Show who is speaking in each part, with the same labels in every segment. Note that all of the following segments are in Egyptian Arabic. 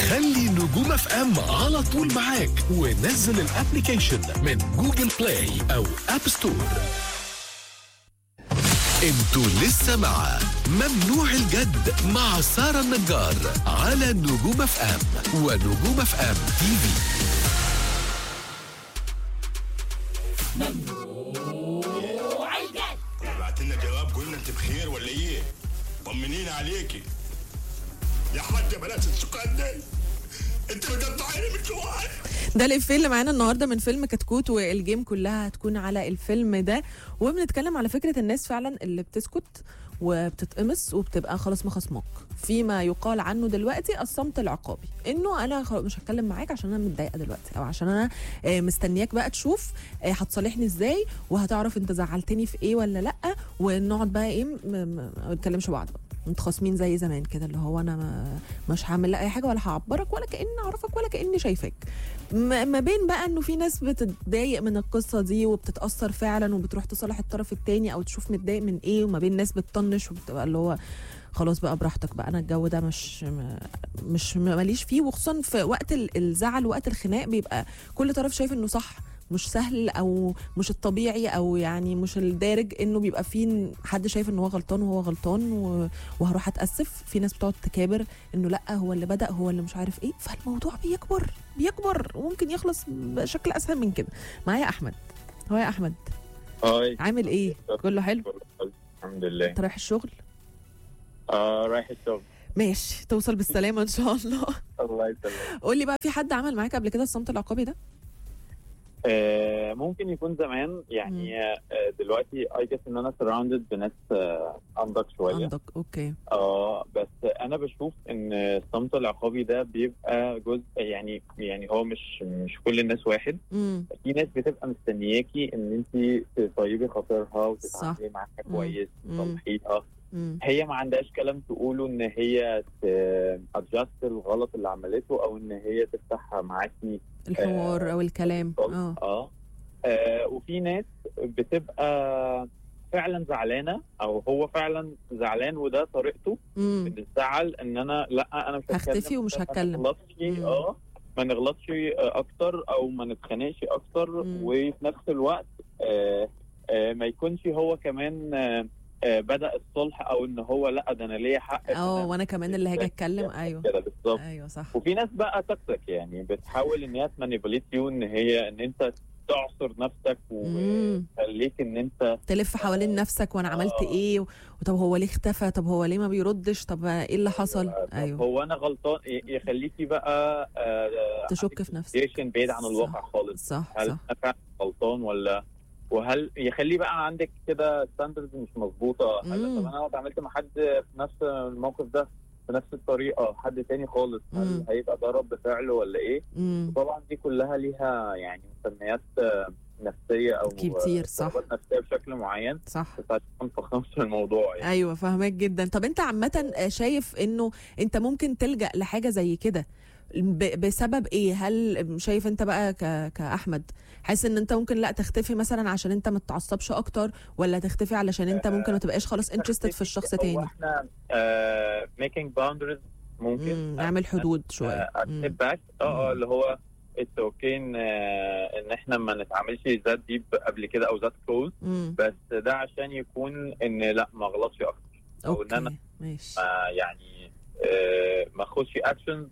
Speaker 1: خلي نجوم اف ام على طول معاك ونزل الابليكيشن من جوجل بلاي او اب ستور انتوا لسه مع ممنوع الجد مع سارة النجار على نجوم اف ام ونجوم اف ام تي في
Speaker 2: بعت لنا جواب قلنا انت بخير ولا ايه؟ طمنينا عليكي يا حاجة بلاش السكان ده انت مقطعيني من جواي
Speaker 3: ده الإفيه اللي معانا النهارده من فيلم كتكوت والجيم كلها هتكون على الفيلم ده وبنتكلم على فكره الناس فعلا اللي بتسكت وبتتقمص وبتبقى خلاص مخصماك فيما يقال عنه دلوقتي الصمت العقابي انه انا خلاص مش هتكلم معاك عشان انا متضايقه دلوقتي او عشان انا آه، مستنياك بقى تشوف آه، هتصالحني ازاي وهتعرف انت زعلتني في ايه ولا لا ونقعد بقى ايه م- م- ما نتكلمش بعض بقى متخاصمين زي زمان كده اللي هو انا ما مش هعمل لك اي حاجه ولا هعبرك ولا كاني اعرفك ولا كاني شايفاك م- ما بين بقى انه في ناس بتتضايق من القصه دي وبتتاثر فعلا وبتروح تصالح الطرف التاني او تشوف متضايق من ايه وما بين ناس بتطنش وبتبقى اللي هو خلاص بقى براحتك بقى انا الجو ده مش م- مش ماليش فيه وخصوصا في وقت ال- الزعل وقت الخناق بيبقى كل طرف شايف انه صح مش سهل او مش الطبيعي او يعني مش الدارج انه بيبقى في حد شايف ان هو غلطان وهو غلطان و- وهروح اتاسف في ناس بتقعد تكابر انه لا هو اللي بدا هو اللي مش عارف ايه فالموضوع بيكبر بيكبر وممكن يخلص بشكل اسهل من كده معايا احمد هو يا احمد
Speaker 4: هاي
Speaker 3: عامل ايه كله حلو
Speaker 4: الحمد لله
Speaker 3: انت رايح الشغل
Speaker 4: اه رايح الشغل
Speaker 3: ماشي توصل بالسلامه ان شاء الله
Speaker 4: الله يسلمك
Speaker 3: قول لي بقى في حد عمل معاك قبل كده الصمت العقابي ده
Speaker 4: آه ممكن يكون زمان يعني آه دلوقتي اي جس ان انا سراوندد بناس آه انضج شويه
Speaker 3: عندك اوكي
Speaker 4: اه بس انا بشوف ان الصمت العقابي ده بيبقى جزء يعني يعني هو مش مش كل الناس واحد
Speaker 3: امم
Speaker 4: في ناس بتبقى مستنياكي ان انت تطيبي خاطرها
Speaker 3: صح.
Speaker 4: وتتعاملي معاها
Speaker 3: مم.
Speaker 4: كويس
Speaker 3: مم.
Speaker 4: تصلحيها
Speaker 3: امم
Speaker 4: هي ما عندهاش كلام تقوله ان هي ادجست الغلط اللي عملته او ان هي تفتح معاكي
Speaker 3: الحوار او الكلام اه
Speaker 4: اه آه، وفي ناس بتبقى فعلا زعلانه او هو فعلا زعلان وده طريقته
Speaker 3: امم
Speaker 4: من الزعل ان انا لا انا مش
Speaker 3: هختفي
Speaker 4: هتكلم،
Speaker 3: ومش
Speaker 4: ما
Speaker 3: هتكلم.
Speaker 4: نغلطش
Speaker 3: مم.
Speaker 4: اه ما نغلطش آه، اكتر او ما نتخانقش اكتر
Speaker 3: مم.
Speaker 4: وفي نفس الوقت آه، آه، ما يكونش هو كمان آه، آه، بدا الصلح او ان هو لا ده انا ليا حق إن
Speaker 3: اه
Speaker 4: أنا
Speaker 3: وانا كمان اللي هاجي اتكلم
Speaker 4: يعني
Speaker 3: ايوه
Speaker 4: كده بالظبط
Speaker 3: ايوه صح
Speaker 4: وفي ناس بقى تكتك يعني بتحاول ان هي تمانيبوليت يو ان هي ان انت تعصر نفسك
Speaker 3: مم.
Speaker 4: وتخليك ان انت
Speaker 3: تلف حوالين نفسك وانا عملت
Speaker 4: آه.
Speaker 3: ايه و- وطب هو ليه اختفى طب هو ليه ما بيردش طب ايه اللي حصل
Speaker 4: طب
Speaker 3: ايوه
Speaker 4: هو انا غلطان ي- يخليكي بقى آه،
Speaker 3: تشك في نفسك
Speaker 4: سيتويشن بعيد عن
Speaker 3: صح.
Speaker 4: الواقع خالص
Speaker 3: صح
Speaker 4: هل
Speaker 3: صح
Speaker 4: انا فعلا غلطان ولا وهل يخليه بقى عندك كده ستاندردز مش مظبوطه هل
Speaker 3: مم.
Speaker 4: طب انا لو اتعاملت مع حد في نفس الموقف ده بنفس الطريقه حد تاني خالص هل
Speaker 3: مم.
Speaker 4: هيبقى ده رد فعل ولا ايه؟
Speaker 3: امم
Speaker 4: طبعا دي كلها ليها يعني مسميات آه، نفسيه او
Speaker 3: كتير، صح.
Speaker 4: اضطرابات نفسيه بشكل معين
Speaker 3: صح
Speaker 4: بس عشان ما نفخمش في الموضوع يعني
Speaker 3: ايوه فاهمك جدا طب انت عامه شايف انه انت ممكن تلجا لحاجه زي كده ب- بسبب ايه هل شايف انت بقى ك... كاحمد حاسس ان انت ممكن لا تختفي مثلا عشان انت ما تتعصبش اكتر ولا تختفي علشان انت ممكن ما تبقاش خلاص انترستد في الشخص
Speaker 4: هو
Speaker 3: تاني
Speaker 4: احنا ميكينج باوندرز ممكن
Speaker 3: مم، نعمل حدود شويه مم.
Speaker 4: ستيب باك اه اه
Speaker 3: مم.
Speaker 4: اللي هو اتس اوكي ان آه، ان احنا ما نتعاملش ذات ديب قبل كده او ذات كلوز
Speaker 3: مم.
Speaker 4: بس ده عشان يكون ان لا ما اغلطش اكتر او ان انا
Speaker 3: اوكي ماشي
Speaker 4: ما يعني آه، ما اخدش اكشنز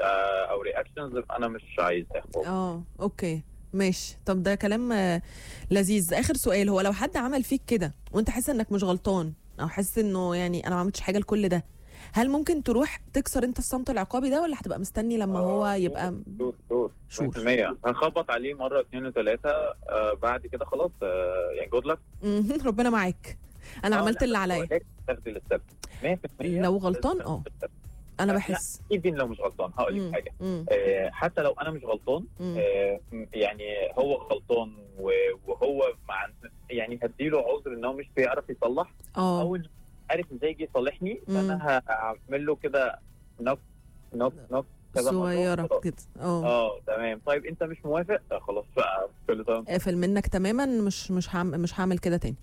Speaker 4: او رياكشنز انا مش عايز اخد
Speaker 3: اه اوكي ماشي طب ده كلام آه، لذيذ اخر سؤال هو لو حد عمل فيك كده وانت حاسس انك مش غلطان او حاسس انه يعني انا ما عملتش حاجه لكل ده هل ممكن تروح تكسر انت الصمت العقابي ده ولا هتبقى مستني لما هو يبقى
Speaker 4: شور شور
Speaker 3: شور
Speaker 4: 100% هنخبط عليه مره اثنين وثلاثه آه بعد كده خلاص آه يعني جود لك
Speaker 3: مهم، ربنا معاك انا عملت اللي عليا
Speaker 4: تاخدي الستep 100%
Speaker 3: لو غلطان اه انا بحس
Speaker 4: ايفن لو مش غلطان هقول
Speaker 3: مم،
Speaker 4: لك حاجه
Speaker 3: مم،
Speaker 4: آه حتى لو انا مش غلطان
Speaker 3: مم.
Speaker 4: آه يعني هو غلطان و- وهو مع يعني هديله عذر ان هو مش بيعرف يصلح
Speaker 3: اه
Speaker 4: او إنه عارف ازاي يجي يصلحني
Speaker 3: مم.
Speaker 4: فانا هعمل له كده نوك نوك نوك كذا مرة.
Speaker 3: صغيره
Speaker 4: خلاص.
Speaker 3: كده اه
Speaker 4: اه تمام طيب انت مش موافق آه، خلاص بقى كل ده
Speaker 3: قافل منك تماما مش مش هعمل مش هعمل كده تاني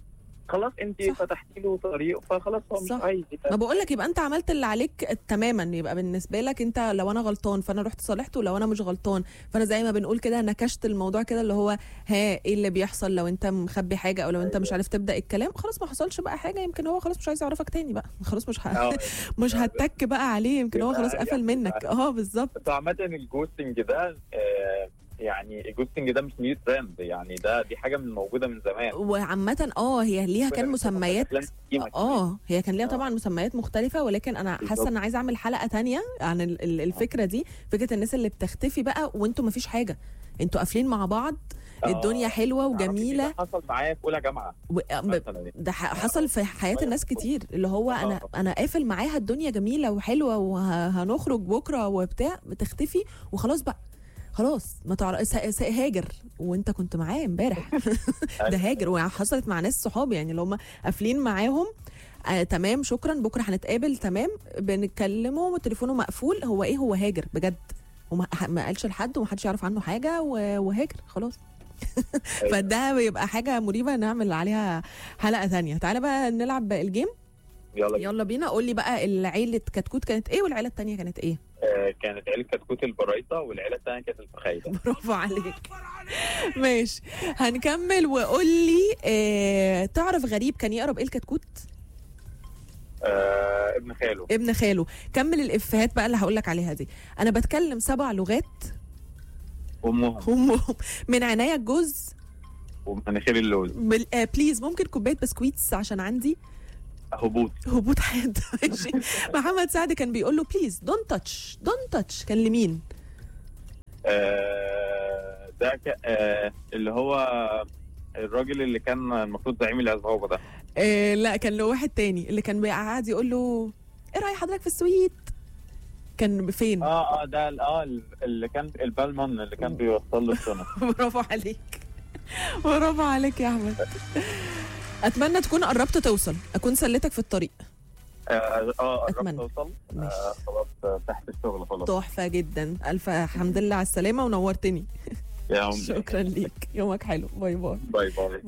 Speaker 4: خلاص انت
Speaker 3: صح.
Speaker 4: فتحتي له طريق فخلاص هو مش
Speaker 3: صح.
Speaker 4: عايز
Speaker 3: ما
Speaker 4: يتابع.
Speaker 3: بقول لك يبقى انت عملت اللي عليك تماما يبقى بالنسبه لك انت لو انا غلطان فانا رحت صالحته ولو انا مش غلطان فانا زي ما بنقول كده نكشت الموضوع كده اللي هو ها ايه اللي بيحصل لو انت مخبي حاجه او لو انت مش عارف تبدا الكلام خلاص ما حصلش بقى حاجه يمكن هو خلاص مش عايز يعرفك تاني بقى خلاص مش ه...
Speaker 4: اه
Speaker 3: مش هتك بقى عليه يمكن هو
Speaker 4: يبقى
Speaker 3: خلاص قفل
Speaker 4: يعني
Speaker 3: منك اه بالظبط
Speaker 4: بس عامة الجوستنج ده آه، يعني الجوستنج ده مش نيو ترند يعني ده دي حاجة من موجودة من زمان
Speaker 3: وعامة اه هي ليها كان
Speaker 4: كنا بنشوفها في
Speaker 3: مسميات
Speaker 4: أفلام قديمة كمان.
Speaker 3: اه هي كان ليها
Speaker 4: آه.
Speaker 3: طبعا مسميات مختلفة ولكن انا حاسة
Speaker 4: بالظبط.
Speaker 3: ان عايزة اعمل حلقة تانية عن ال- ال- الفكرة دي فكرة الناس اللي بتختفي بقى وانتوا مفيش حاجة انتوا قافلين مع بعض
Speaker 4: آه،
Speaker 3: الدنيا حلوة
Speaker 4: تعرفي إن
Speaker 3: وجميلة
Speaker 4: ده حصل معايا في أولى جامعة
Speaker 3: و... ب-
Speaker 4: مثلا
Speaker 3: ده ح- حصل في حياة الناس كتير اللي هو انا
Speaker 4: آه.
Speaker 3: انا قافل معاها الدنيا جميلة وحلوة وهنخرج بكرة وبتاع بتختفي وخلاص بقى خلاص ما تعرف س- س- هاجر وانت كنت معاه امبارح ده هاجر وحصلت مع ناس صحابي يعني اللي هم قافلين معاهم آه تمام شكرا بكره هنتقابل تمام بنتكلمه وتليفونه مقفول هو ايه هو هاجر بجد وما ما قالش لحد ومحدش يعرف عنه حاجه و- وهاجر خلاص
Speaker 4: أيوة.
Speaker 3: فده بيبقى حاجه مريبه نعمل عليها حلقه ثانيه تعالى بقى نلعب الجيم
Speaker 4: يلا بينا.
Speaker 3: يلا بينا قول لي بقى العيله كتكوت كانت ايه والعيله الثانيه كانت ايه
Speaker 4: آه، كانت عيلة كتكوت البرايطة والعيلة الثانية كانت الفخايدة
Speaker 3: برافو عليك ماشي هنكمل وقول لي اه تعرف غريب كان يقرب ايه الكتكوت
Speaker 4: آه، ابن خاله
Speaker 3: ابن خاله كمل الافيهات بقى اللي هقول لك عليها دي انا بتكلم سبع لغات
Speaker 4: وامهم
Speaker 3: هم من عناية الجوز
Speaker 4: ومناخير اللوز
Speaker 3: بال... آه بليز ممكن كوبايه بسكويتس عشان عندي
Speaker 4: هبوط
Speaker 3: هبوط حاد ماشي محمد سعد كان بيقول له بليز دونت تاتش دونت تاتش كان لمين
Speaker 4: آه، ده ك... آه، اللي هو الراجل اللي كان المفروض زعيم العصابة ده
Speaker 3: آه لا كان له واحد تاني اللي كان قاعد يقول له ايه راي حضرتك في السويت كان فين
Speaker 4: اه اه ده ال- اه اللي كان البالمان اللي كان بيوصل له الشنط
Speaker 3: برافو عليك برافو عليك يا احمد اتمنى تكون قربت توصل اكون سلتك في الطريق
Speaker 4: اه اه قربت
Speaker 3: أتمنى.
Speaker 4: اوصل
Speaker 3: ماشي.
Speaker 4: آه خلاص آه، تحت الشغل خلاص
Speaker 3: تحفه جدا الف حمد لله على السلامه ونورتني
Speaker 4: يا عم
Speaker 3: شكرا ليك يومك حلو باي باي
Speaker 4: باي باي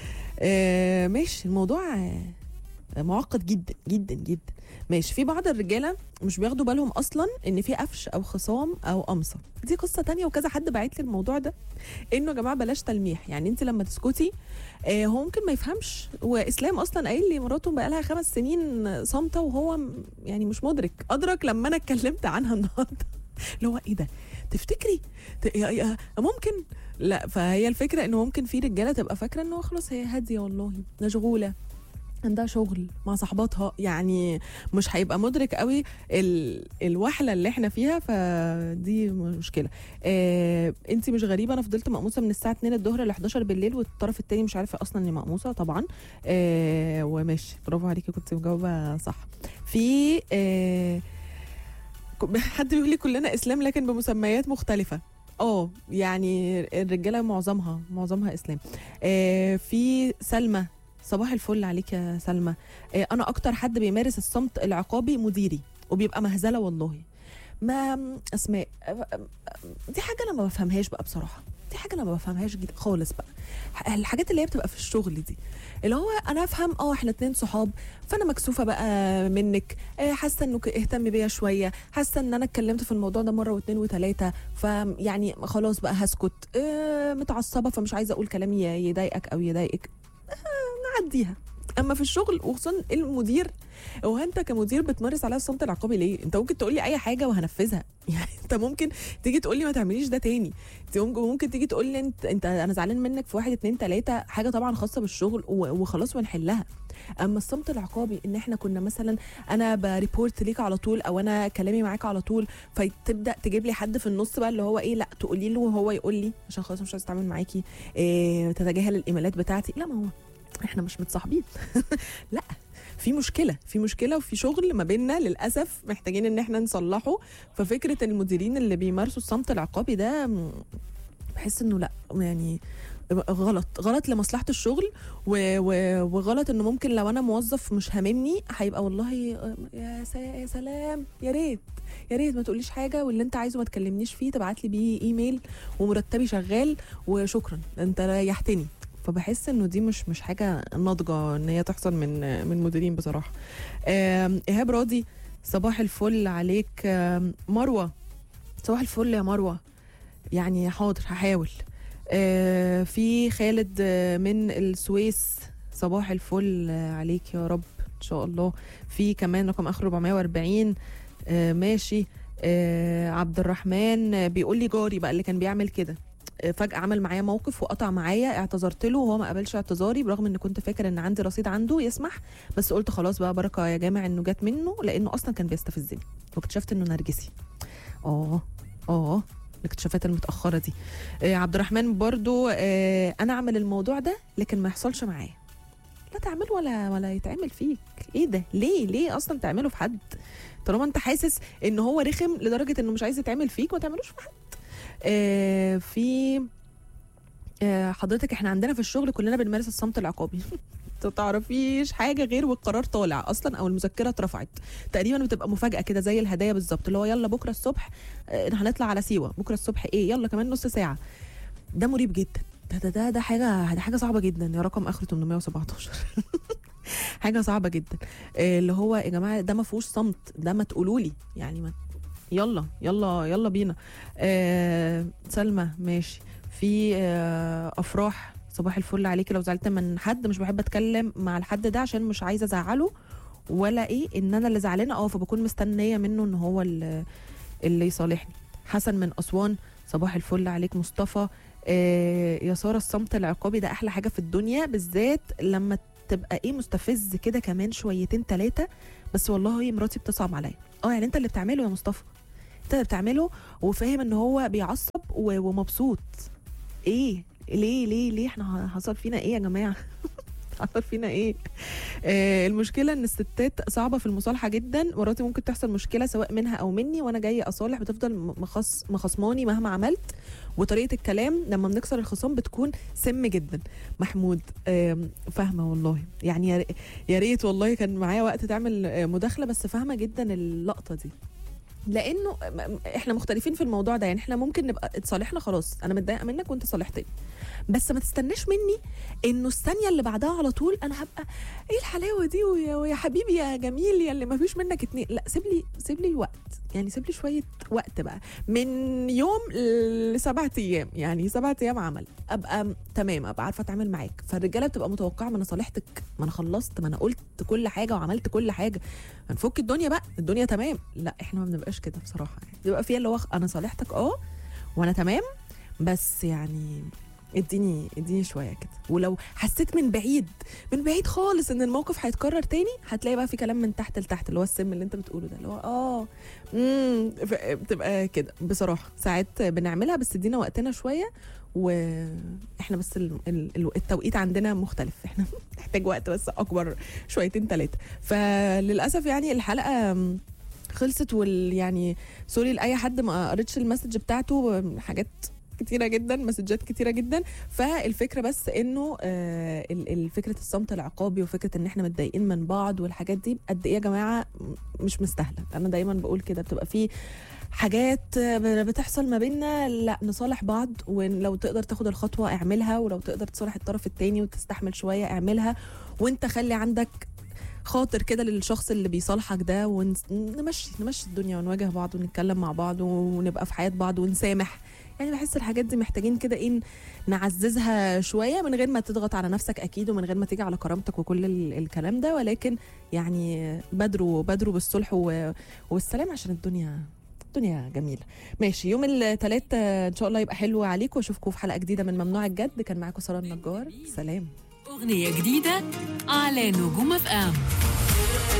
Speaker 3: آه ماشي الموضوع آه، معقد جدا جدا جدا ماشي في بعض الرجاله مش بياخدوا بالهم اصلا ان في قفش او خصام او قمصه دي قصه تانية وكذا حد بعت لي الموضوع ده انه يا جماعه بلاش تلميح يعني انت لما تسكتي آه هو ممكن ما يفهمش واسلام اصلا قايل لي مراته بقى لها خمس سنين صامته وهو م- يعني مش مدرك ادرك لما انا اتكلمت عنها النهارده اللي هو ايه ده تفتكري ت- يا- يا- ممكن لا فهي الفكره انه ممكن في رجاله تبقى فاكره انه خلاص هي هاديه والله مشغوله عندها شغل مع صحباتها يعني مش هيبقى مدرك قوي ال... الوحله اللي احنا فيها فدي مشكله آه... انت مش غريبه انا فضلت مقموصه من الساعه 2 الظهر ل 11 بالليل والطرف التاني مش عارفه اصلا اني مقموصه طبعا آه... وماشي برافو عليكي كنت مجاوبه صح في آه... ك- حد بيقول لي كلنا اسلام لكن بمسميات مختلفه اه يعني الرجاله معظمها معظمها اسلام آه في سلمى صباح الفل عليك يا سلمى آه انا اكتر حد بيمارس الصمت العقابي مديري وبيبقى مهزله والله ما اسماء آه، آه، دي حاجه انا ما بفهمهاش بقى بصراحه دي حاجه انا ما بفهمهاش جدا خالص بقى ح- الحاجات اللي هي بتبقى في الشغل دي اللي هو انا افهم اه احنا اتنين صحاب فانا مكسوفه بقى منك آه، حاسه انك اهتم بيا شويه حاسه ان انا اتكلمت في الموضوع ده مره واثنين وثلاثه فيعني خلاص بقى هسكت آه، متعصبه فمش عايزه اقول كلام ي- يضايقك او يضايقك آه، نعديها اما في الشغل وخصوصا المدير هو انت كمدير بتمارس عليا الصمت العقابي ليه انت ممكن تقول لي اي حاجه وهنفذها يعني انت ممكن تيجي تقول لي ما تعمليش ده تاني انت ممكن ممكن تيجي تقول لي انت انت انا زعلان منك في واحد اتنين تلاته حاجه طبعا خاصه بالشغل و- وخلاص ونحلها اما الصمت العقابي ان احنا كنا مثلا انا بريبورت ليك على طول او انا كلامي معاك على طول فتبدا تجيب لي حد في النص بقى اللي هو ايه لا تقولي له وهو يقول لي عشان خلاص مش عايز اتعامل معاكي إيه تتجاهل الايميلات بتاعتي لا ما هو احنا مش متصاحبين لا في مشكله في مشكله وفي شغل ما بيننا للاسف محتاجين ان احنا نصلحه ففكره المديرين اللي بيمارسوا الصمت العقابي ده م، بحس انه لا يعني غلط غلط لمصلحه الشغل و... و... وغلط انه ممكن لو انا موظف مش هاممني هيبقى والله يا, س... يا سلام يا ريت يا ريت ما تقوليش حاجه واللي انت عايزه ما تكلمنيش فيه تبعت لي بيه ايميل ومرتبي شغال وشكرا انت ريحتني فبحس انه دي مش مش حاجه ناضجه ان هي تحصل من من مديرين بصراحه آم، ايهاب راضي صباح الفل عليك آم، مروه صباح الفل يا مروه يعني حاضر هحاول آه، في خالد آه، من السويس صباح الفل آه، عليك يا رب ان شاء الله في كمان رقم اخر 440 آه، ماشي آه، عبد الرحمن آه، بيقول لي جاري بقى اللي كان بيعمل كده آه، فجأة عمل معايا موقف وقطع معايا اعتذرت له وهو ما قبلش اعتذاري برغم ان كنت فاكر ان عندي رصيد عنده يسمح بس قلت خلاص بقى بركة يا جامع انه جت منه لانه اصلا كان بيستفزني واكتشفت انه نرجسي اه اه الاكتشافات المتأخرة دي آه عبد الرحمن برضو آه انا اعمل الموضوع ده لكن ما يحصلش معايا لا تعمل ولا ولا يتعمل فيك ايه ده ليه ليه اصلا تعمله في حد طالما انت حاسس ان هو رخم لدرجه انه مش عايز يتعمل فيك ما تعملوش في حد آه في آه حضرتك احنا عندنا في الشغل كلنا بنمارس الصمت العقابي ما تعرفيش حاجه غير والقرار طالع اصلا او المذكره اترفعت تقريبا بتبقى مفاجاه كده زي الهدايا بالظبط اللي هو يلا بكره الصبح آه هنطلع على سيوه بكره الصبح ايه يلا كمان نص ساعه ده مريب جدا ده ده ده, ده حاجه ده حاجه صعبه جدا يا رقم اخره 817 حاجه صعبه جدا آه، اللي هو يا جماعه ده ما فيهوش صمت ده ما تقولوا لي يعني ما يلا يلا يلا بينا آه سلمى ماشي في آه افراح صباح الفل عليكي لو زعلت من حد مش بحب اتكلم مع الحد ده عشان مش عايزه ازعله ولا ايه ان انا اللي زعلانه اه فبكون مستنيه منه ان هو اللي, اللي يصالحني حسن من اسوان صباح الفل عليك مصطفى آه يا ساره الصمت العقابي ده احلى حاجه في الدنيا بالذات لما تبقى ايه مستفز كده كمان شويتين ثلاثه بس والله هي مراتي بتصعب عليا اه يعني انت اللي بتعمله يا مصطفى انت اللي بتعمله وفاهم ان هو بيعصب و- ومبسوط ايه ليه ليه ليه احنا حصل فينا ايه يا جماعه حصل فينا ايه آه المشكله ان الستات صعبه في المصالحه جدا مراتي ممكن تحصل مشكله سواء منها او مني وانا جايه اصالح بتفضل م- مخص مخصماني مهما عملت وطريقه الكلام لما بنكسر الخصام بتكون سم جدا محمود آم، فاهمه والله يعني يا ر- يا ريت والله كان معايا وقت تعمل آه، مداخله بس فاهمه جدا اللقطه دي لانه م- احنا مختلفين في الموضوع ده يعني احنا ممكن نبقى اتصالحنا خلاص انا متضايقه منك وانت صالحتني بس ما تستناش مني انه الثانيه اللي بعدها على طول انا هبقى ايه الحلاوه دي ويا, ويا حبيبي يا جميل يا اللي ما فيش منك اتنين لا سيب لي سيب لي وقت يعني سيب لي شويه وقت بقى من يوم لسبعة ايام يعني سبعة ايام عمل ابقى م- تمام ابقى عارفه اتعامل معاك فالرجاله بتبقى متوقعه ما انا صالحتك ما انا خلصت ما انا قلت كل حاجه وعملت كل حاجه هنفك الدنيا بقى الدنيا تمام لا احنا ما بنبقاش كده بصراحه يعني بيبقى فيها اللي هو انا صالحتك اه وانا تمام بس يعني اديني اديني شويه كده ولو حسيت من بعيد من بعيد خالص ان الموقف هيتكرر تاني هتلاقي بقى في كلام من تحت لتحت اللي هو السم اللي انت بتقوله ده اللي هو اه امم ف- بتبقى كده بصراحه ساعات بنعملها بس ادينا وقتنا شويه واحنا بس ال- ال- ال- التوقيت عندنا مختلف احنا محتاج وقت بس اكبر شويتين ثلاثه فللاسف يعني الحلقه م، خلصت وال يعني سوري لاي حد ما قريتش المسج بتاعته حاجات كتيرة جدا مسجات كتيرة جدا فالفكرة بس انه آه ال- ال- فكرة الصمت العقابي وفكرة ان احنا متضايقين من بعض والحاجات دي قد ايه يا جماعة م- مش مستاهلة انا دايما بقول كده بتبقى في حاجات آه، بتحصل ما بيننا لا نصالح بعض ولو تقدر تاخد الخطوة اعملها ولو تقدر تصالح الطرف التاني وتستحمل شوية اعملها وانت خلي عندك خاطر كده للشخص اللي بيصالحك ده ونمشي نمشي الدنيا ونواجه بعض ونتكلم مع بعض ونبقى في حياة بعض ونسامح يعني بحس الحاجات دي محتاجين كده ايه نعززها شويه من غير ما تضغط على نفسك اكيد ومن غير ما تيجي على كرامتك وكل ال- الكلام ده ولكن يعني بادروا بادروا بالصلح و- والسلام عشان الدنيا الدنيا جميله ماشي يوم الثلاث ان شاء الله يبقى حلو عليكم واشوفكم في حلقه جديده من ممنوع الجد كان معاكم ساره النجار سلام
Speaker 5: أغنية جديدة على نجوم اف ام